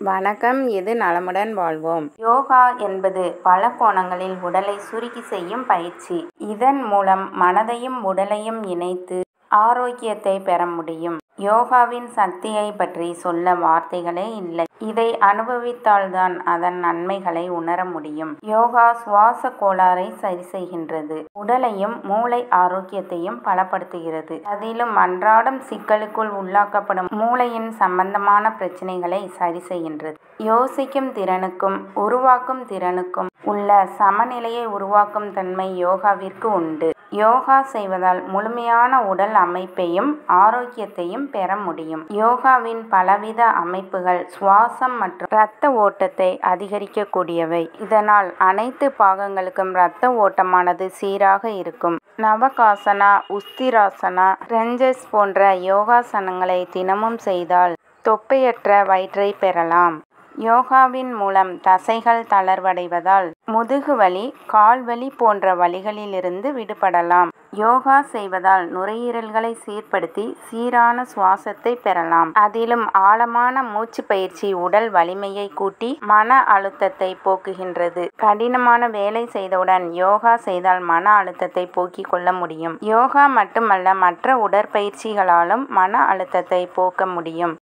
வணக்கம் இது நலமுடன் வாழ்வோம் யோகா என்பது பல கோணங்களில் உடலை சுருக்கி செய்யும் பயிற்சி இதன் மூலம் மனதையும் உடலையும் இணைத்து ஆரோக்கியத்தை பெற முடியும் யோகாவின் சக்தியை பற்றி சொல்ல வார்த்தைகளே இல்லை இதை அனுபவித்தால்தான் அதன் நன்மைகளை உணர முடியும் யோகா சுவாச கோளாறை சரி செய்கின்றது உடலையும் மூளை ஆரோக்கியத்தையும் பலப்படுத்துகிறது அதிலும் அன்றாடம் சிக்கலுக்குள் உள்ளாக்கப்படும் மூளையின் சம்பந்தமான பிரச்சனைகளை சரி செய்கின்றது யோசிக்கும் திறனுக்கும் உருவாக்கும் திறனுக்கும் உள்ள சமநிலையை உருவாக்கும் தன்மை யோகாவிற்கு உண்டு யோகா செய்வதால் முழுமையான உடல் அமைப்பையும் ஆரோக்கியத்தையும் பெற முடியும் யோகாவின் பலவித அமைப்புகள் சுவாசம் மற்றும் இரத்த ஓட்டத்தை அதிகரிக்கக்கூடியவை இதனால் அனைத்து பாகங்களுக்கும் இரத்த ஓட்டமானது சீராக இருக்கும் நவகாசனா உஸ்திராசனா ரெஞ்சஸ் போன்ற யோகாசனங்களை தினமும் செய்தால் தொப்பையற்ற வயிற்றை பெறலாம் யோகாவின் மூலம் தசைகள் தளர்வடைவதால் முதுகுவலி கால்வலி போன்ற வலிகளிலிருந்து விடுபடலாம் யோகா செய்வதால் நுரையீரல்களை சீர்படுத்தி சீரான சுவாசத்தை பெறலாம் அதிலும் ஆழமான மூச்சு பயிற்சி உடல் வலிமையை கூட்டி மன அழுத்தத்தை போக்குகின்றது கடினமான வேலை செய்தவுடன் யோகா செய்தால் மன அழுத்தத்தை போக்கிக் கொள்ள முடியும் யோகா மட்டுமல்ல மற்ற உடற்பயிற்சிகளாலும் மன அழுத்தத்தை போக்க முடியும்